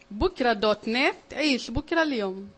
بكرة دوت نت عيش بكرة اليوم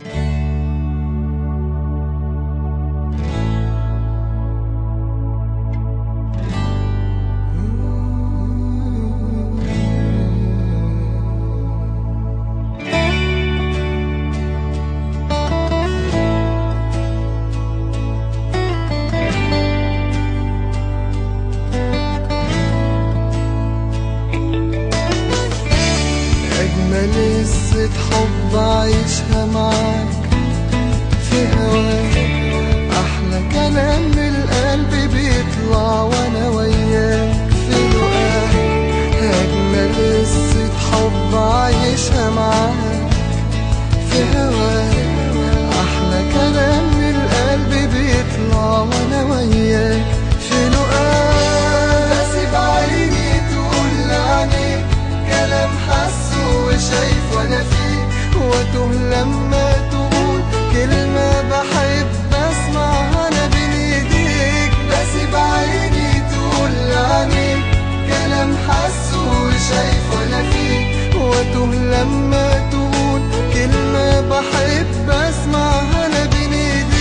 أجمل قصة حب عايشها معاك في هواك أحلى كلام من القلب بيطلع وأنا وياك في لقاك أجمل قصة حب عايشها معاك في هواك أحلى كلام من القلب بيطلع وأنا وياك في لقاك بسيب عيني تقول لعينيك كلام حاسه وشايف وانا فيه واتوه لما تقول كلمة بحب اسمعها انا بين ايديك بسيب عيني تقول لعينيك كلام حاسه وشايف وانا فيه واتوه لما تقول كلمة بحب اسمعها انا بين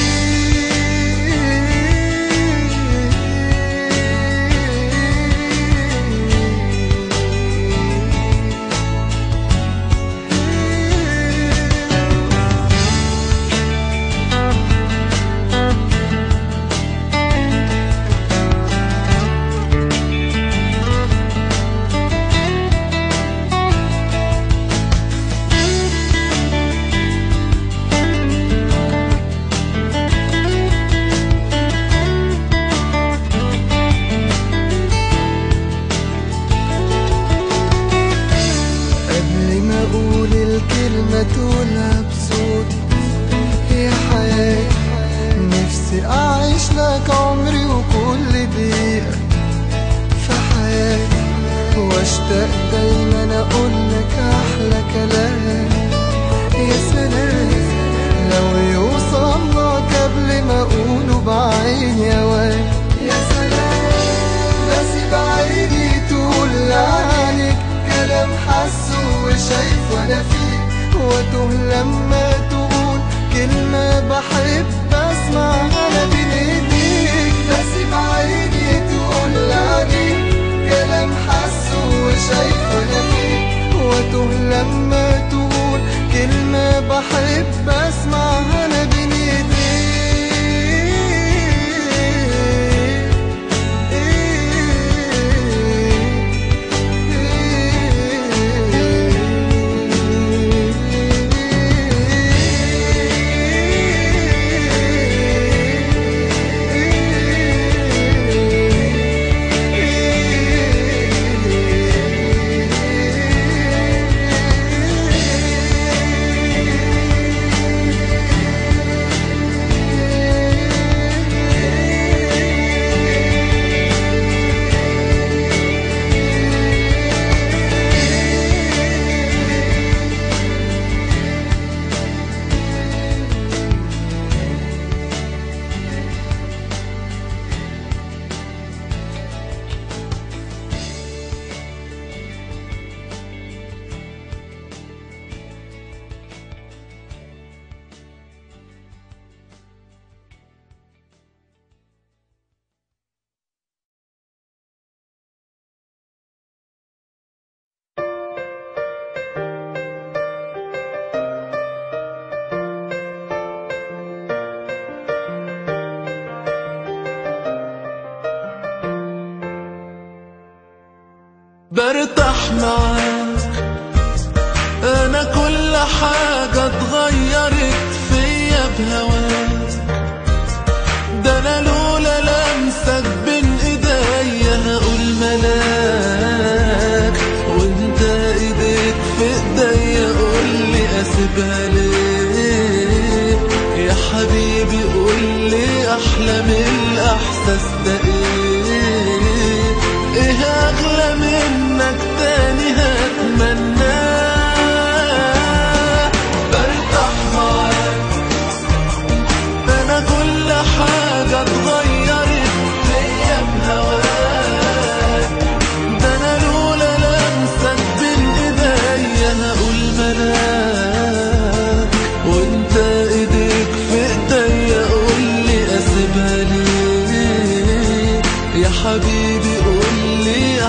ايديك قبل ما اقول الكلمة تقولها بصوتي يا حياتي نفسي اعيش لك عمري وكل دقيقة في حياتي واشتاق دايما اقول لك احلى كلام يا سلام لو يوصلنا قبل ما اقوله بعيني اوان يا سلام بسيب عيني تقول لعنك كلام حاسه وشايف وانا فيه واتوه لما تقول كلمة بحب اسمعها انا بين ايديك بسيب عيني تقول لعنك كلام حاسه وشايف وانا فيه واتوه لما تقول كلمة بحب اسمعها انا بين ايديك برتاح معاك انا كل حاجة اتغيرت فيا بهواك ده انا لولا لمسك بين ايديا هقول ملاك وانت ايديك في ايديا قولي اسيبها ليه يا حبيبي قولي احلى من الاحساس ده ايه ايه اغلى منك تاني هتمناه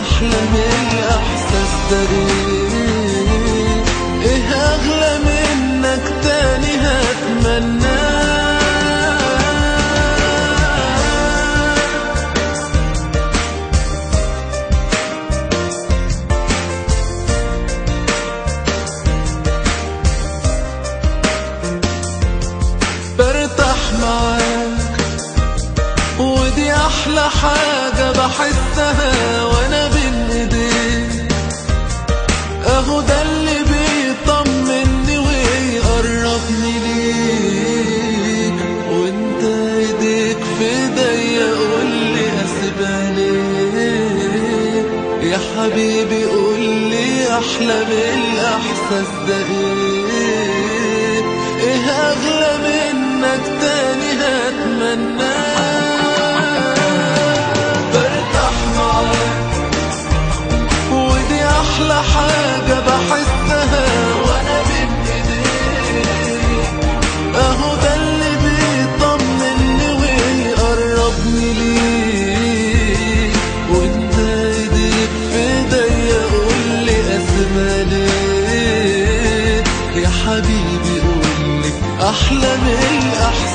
احلى من الاحساس ده ايه ايه اغلى منك تاني هتمناه برتاح معاك ودي احلى حاجة بحسها وانا بين ايديك اهو ده اللي بيطمني ويقربني ليك وانت ايديك في ايديا قولي اسيبها ليه يا حبيبي قولي احلى بالاحساس ده ايه ايه اغلى منك تاني هتمناه برتاح معاك ودي احلى حاجة بحسها وانا بين ايديك اهو ده اللي بيطمني ويقربني ليك وانت ايديك في ايديا قولي اسيبها ليه يا حبيبي قولي احلى من الاحساس